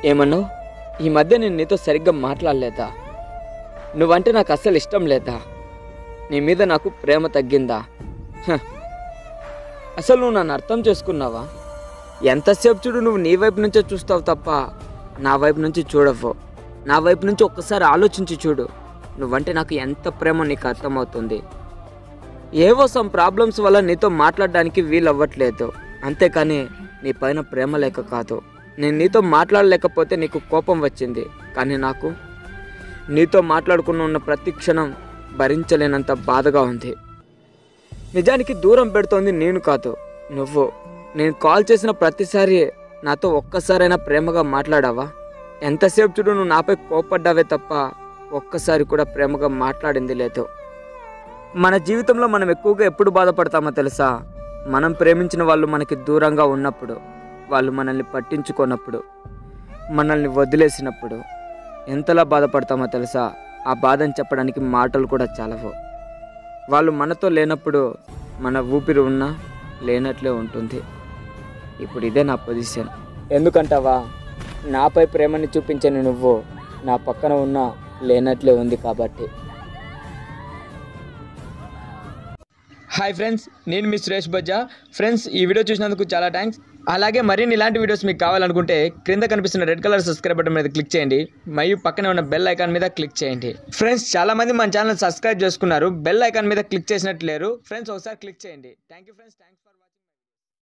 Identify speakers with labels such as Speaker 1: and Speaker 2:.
Speaker 1: ఏమన్నావు ఈ మధ్య నేను నీతో సరిగ్గా మాట్లాడలేదా నువ్వంటే నాకు అస్సలు ఇష్టం లేదా నీ మీద నాకు ప్రేమ తగ్గిందా హ. అసలు నువ్వు నన్ను అర్థం చేసుకున్నావా ఎంతసేపు చూడు నువ్వు నీ వైపు నుంచే చూస్తావు తప్ప నా వైపు నుంచి చూడవు నా వైపు నుంచి ఒక్కసారి ఆలోచించి చూడు నువ్వంటే నాకు ఎంత ప్రేమ నీకు అర్థమవుతుంది ఏవో సమ్ ప్రాబ్లమ్స్ వల్ల నీతో మాట్లాడడానికి వీలవ్వట్లేదు అంతేకాని నీ పైన ప్రేమ లేక కాదు నేను నీతో మాట్లాడలేకపోతే నీకు కోపం వచ్చింది కానీ నాకు నీతో మాట్లాడుకుని ఉన్న ప్రతి క్షణం భరించలేనంత బాధగా ఉంది నిజానికి దూరం పెడుతోంది నేను కాదు నువ్వు నేను కాల్ చేసిన ప్రతిసారి నాతో ఒక్కసారైనా ప్రేమగా మాట్లాడావా ఎంతసేపు చూడు నువ్వు నాపై కోపడ్డావే తప్ప ఒక్కసారి కూడా ప్రేమగా మాట్లాడింది లేదు మన జీవితంలో మనం ఎక్కువగా ఎప్పుడు బాధపడతామో తెలుసా మనం ప్రేమించిన వాళ్ళు మనకి దూరంగా ఉన్నప్పుడు వాళ్ళు మనల్ని పట్టించుకోనప్పుడు మనల్ని వదిలేసినప్పుడు ఎంతలా బాధపడతామో తెలుసా ఆ బాధని చెప్పడానికి మాటలు కూడా చాలవు వాళ్ళు మనతో లేనప్పుడు మన ఊపిరి ఉన్నా లేనట్లే ఉంటుంది ఇప్పుడు ఇదే నా పొజిషన్ ఎందుకంటావా నాపై ప్రేమని చూపించని నువ్వు నా పక్కన ఉన్నా లేనట్లే ఉంది కాబట్టి హాయ్ ఫ్రెండ్స్ నేను మీ సురేష్ బజ్జా ఫ్రెండ్స్ ఈ వీడియో చూసినందుకు చాలా థ్యాంక్స్ అలాగే మరిన్ని ఇలాంటి వీడియోస్ మీకు కావాలనుకుంటే క్రింద కనిపిస్తున్న రెడ్ కలర్ సబ్స్క్రైబ్ బటన్ మీద క్లిక్ చేయండి మరియు పక్కనే ఉన్న బెల్ ఐకాన్ మీద క్లిక్ చేయండి ఫ్రెండ్స్ చాలా మంది మన ఛానల్ సబ్స్క్రైబ్ చేసుకున్నారు బెల్ ఐకాన్ మీద క్లిక్ చేసినట్టు లేరు ఫ్రెండ్స్ ఒకసారి క్లిక్ చేయండి thank you friends thanks for